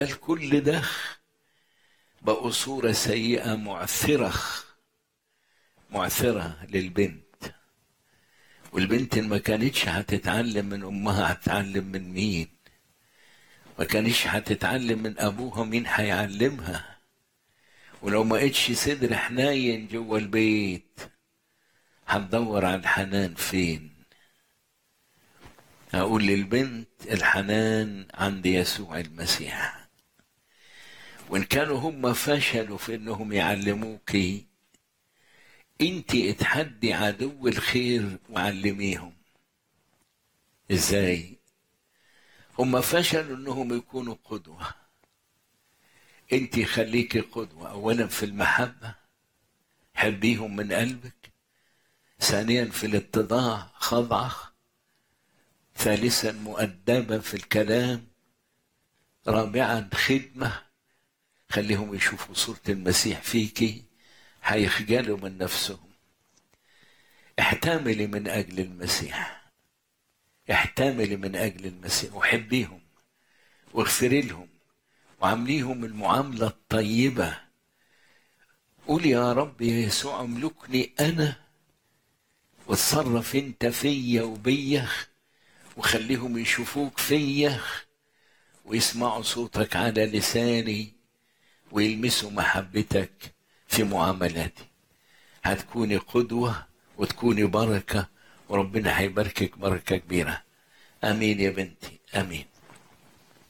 كل ده بقوا صورة سيئة معثرة معثرة للبنت والبنت ما كانتش هتتعلم من أمها هتتعلم من مين ما كانتش هتتعلم من أبوها مين هيعلمها ولو ما قتش صدر حنين جوه البيت هتدور على الحنان فين هقول للبنت الحنان عند يسوع المسيح وان كانوا هم فشلوا في انهم يعلموك انت اتحدي عدو الخير وعلميهم ازاي هم فشلوا انهم يكونوا قدوه انت خليكي قدوه اولا في المحبه حبيهم من قلبك ثانيا في الاتضاع خضعه ثالثا مؤدبه في الكلام رابعا خدمه خليهم يشوفوا صوره المسيح فيكي هيخجلوا من نفسهم احتملي من اجل المسيح احتملي من اجل المسيح وحبيهم واغفري لهم وعامليهم المعامله الطيبه قول يا رب يا يسوع املكني انا واتصرف انت فيا وبيا وخليهم يشوفوك فيا ويسمعوا صوتك على لساني ويلمسوا محبتك في معاملاتي هتكوني قدوة وتكوني بركة وربنا هيباركك بركة كبيرة آمين يا بنتي آمين